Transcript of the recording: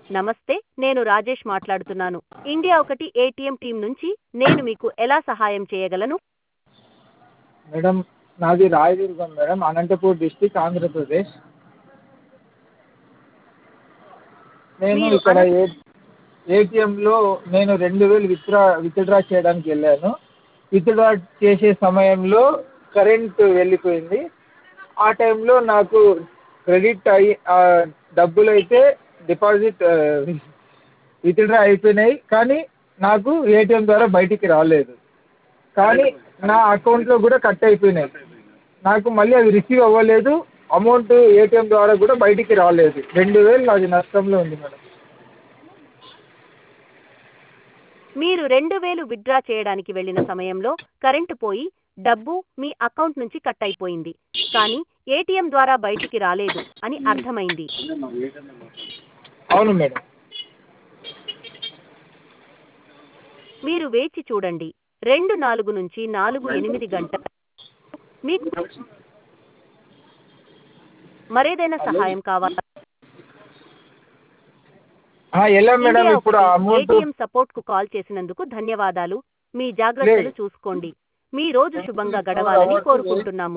నమస్తే నేను రాజేష్ మాట్లాడుతున్నాను ఇండియా ఒకటి ఏటీఎం టీం నుంచి నేను మీకు ఎలా సహాయం చేయగలను మేడం నాది రాయదుర్గం మేడం అనంతపూర్ డిస్టిక్ ఆంధ్రప్రదేశ్ నేను మీరు ఇక్కడ అనంత- ఏ ఏటీఎంలో నేను రెండు వేలు విత్డ్రా విత్డ్రా చేయడానికి వెళ్ళాను విత్డ్రా చేసే సమయంలో కరెంట్ వెళ్ళిపోయింది ఆ టైంలో నాకు క్రెడిట్ అయ్యి ఆ డబ్బులు అయితే డిపాజిట్ విత్డ్రా అయిపోయినాయి కానీ నాకు ఏటీఎం ద్వారా బయటికి రాలేదు కానీ నా అకౌంట్లో కూడా కట్ అయిపోయినాయి నాకు మళ్ళీ అవి రిసీవ్ అవ్వలేదు అమౌంట్ ఏటీఎం ద్వారా కూడా బయటికి రాలేదు రెండు వేలు నాది నష్టంలో ఉంది మేడం మీరు రెండు వేలు విత్డ్రా చేయడానికి వెళ్ళిన సమయంలో కరెంటు పోయి డబ్బు మీ అకౌంట్ నుంచి కట్ అయిపోయింది కానీ ఏటీఎం ద్వారా బయటికి రాలేదు అని అర్థమైంది అవును మేడం మీరు వేచి చూడండి రెండు నాలుగు నుంచి నాలుగు ఎనిమిది గంటల మీకు మరేదైనా సహాయం కావాలా ఆ, ఎలా మేడం ఇండియా ఇప్పుడు ఆ అమౌంట్ ఏటీఎం సపోర్ట్ కు కాల్ చేసినందుకు ధన్యవాదాలు మీ జాగ్రత్తలు లేదు. చూసుకోండి మీ రోజు శుభంగా గడవాలని కోరుకుంటున్నాము